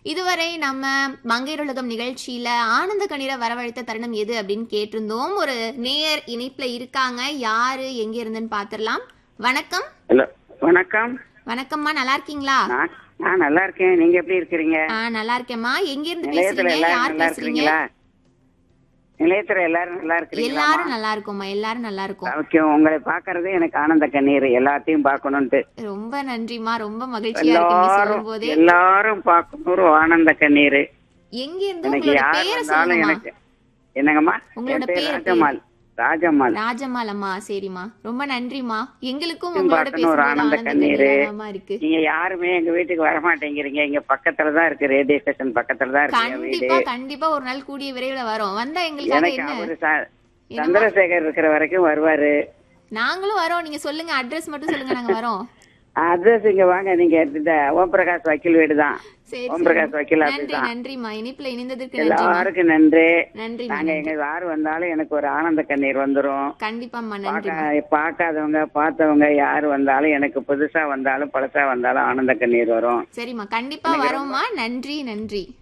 இதுவரை நம்ம மங்கையர் உலகம் நிகழ்ச்சியில ஆனந்த கண்ணீரை வரவழைத்த தருணம் எது அப்படின்னு கேட்டிருந்தோம் ஒரு நேயர் இணைப்புல இருக்காங்க யாரு எங்க இருந்துன்னு பாத்திரலாம் வணக்கம் ஹலோ வணக்கம் வணக்கம்மா நல்லா இருக்கீங்களா நான் நான் நல்லா இருக்கேன் நீங்க எப்படி இருக்கிறீங்க ஆ நல்லா இருக்கேம்மா எங்க இருந்து நிலையத்துல பேசுறீங்க எல்லாரும் யார் நல்லா பேசுறீங்க இருக்கிறீங்களா நிலையத்துல எல்லாரும் நல்லா இருக்கிறீங்களா எல்லாரும் நல்லா இருக்கோம்மா எல்லாரும் நல்லா இருக்கோம் ஓகே உங்களை பாக்குறது எனக்கு ஆனந்த கண்ணீர் எல்லாத்தையும் பார்க்கணும்ட்டு ரொம்ப நன்றிம்மா ரொம்ப மகிழ்ச்சியா இருக்கு நீ சொல்லும் எல்லாரும் போதே எல்லாரும் பார்க்கணும் ஒரு ஆனந்த கண்ணீர் எங்க இருந்து எனக்கு உங்களோட யார் பேரை வந்தாலும் சொல்லுங்கம்மா எனக்கு என்னங்கம்மா உங்களோட என் பேர் பேர் ராஜம்மாள் ராஜம்மாள் ராஜம்மாள் அம்மா சரிம்மா ரொம்ப நன்றிம்மா எங்களுக்கும் சும்மா உங்களோட இருக்கணும், ஒரு பேசுறது ஆனந்த ஆனந்த கண்ணீரு. கண்ணீரமா இருக்கு நீங்க யாருமே எங்க வீட்டுக்கு வர மாட்டேங்கிறீங்க இங்க பக்கத்துல தான் இருக்கு ரேடியோ ஸ்டேஷன் பக்கத்துல தான் இருக்கு என் வீடு கண்டிப்பா கண்டிப்பா ஒரு நாள் கூடிய விரைவில் வரோம் வந்தா எங்களுக்காக எனக்கு என்ன அவரு ச- சந்திரசேகர் இருக்கிற வரைக்கும் வருவாரு நாங்களும் வரோம் நீங்க சொல்லுங்க அட்ரஸ் மட்டும் சொல்லுங்க நாங்க வரோம் அட்ரஸ் இங்க வாங்க நீங்க இந்த ஓம் பிரகாஷ் வக்கீல் வீடு தான் சரி ஓம் சரி. பிரகாஷ் வக்கீல் ஆபீஸ் நன்றி தான் நன்றிம்மா இணைப்புல இணைந்ததற்கு நன்றிம்மா எல்லாருக்கும் நன்றி நன்றிம்மா நாங்க எங்க யாரு வந்தாலும் எனக்கு ஒரு ஆனந்த கண்ணீர் வந்துரும் கண்டிப்பாம்மா நன்றி பார்க்க- பார்க்காதவங்க பார்த்தவங்க யாரு வந்தாலும் எனக்கு புதுசா வந்தாலும் பழசா வந்தாலும் ஆனந்த கண்ணீர் வரும் சரிம்மா கண்டிப்பா வரோம்மா நன்றி நன்றி